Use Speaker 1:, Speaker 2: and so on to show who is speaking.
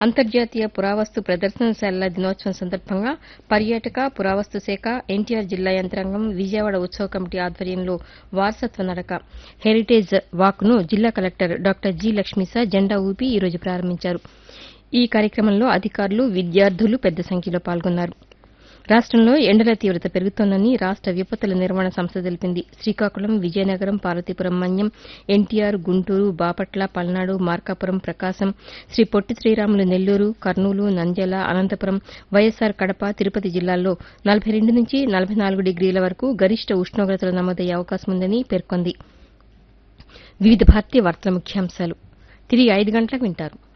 Speaker 1: అంతర్జాతీయ పురావస్తు ప్రదర్శనశాలల దినోత్సవం సందర్భంగా పర్యాటక పురావస్తు శాఖ ఎన్టీఆర్ జిల్లా యంత్రాంగం విజయవాడ ఉత్సవ కమిటీ ఆధ్వర్యంలో వారసత్వ నడక హెరిటేజ్ వాక్ను జిల్లా కలెక్టర్ డాక్టర్ జి లక్ష్మీసా జెండా ఊపి ఈ రోజు ప్రారంభించారు ఈ కార్యక్రమంలో అధికారులు విద్యార్థులు పెద్ద సంఖ్యలో పాల్గొన్నారు రాష్టంలో ఎండల తీవ్రత పెరుగుతోందని రాష్ట విపత్తుల నిర్వహణ సంస్థ తెలిపింది శ్రీకాకుళం విజయనగరం పార్వతీపురం మన్యం ఎన్టీఆర్ గుంటూరు బాపట్ల పల్నాడు మార్కాపురం ప్రకాశం శ్రీ పొట్టి శ్రీరాములు నెల్లూరు కర్నూలు నంద్యాల అనంతపురం వైఎస్సార్ కడప తిరుపతి జిల్లాల్లో నలభై రెండు నుంచి నలభై నాలుగు డిగ్రీల వరకు గరిష్ట ఉష్ణోగ్రతలు నమోదయ్యే అవకాశం ఉందని పేర్కొంది వివిధ భారతీయ వార్తల ముఖ్యాంశాలు తిరిగి ఐదు గంటలకు వింటారు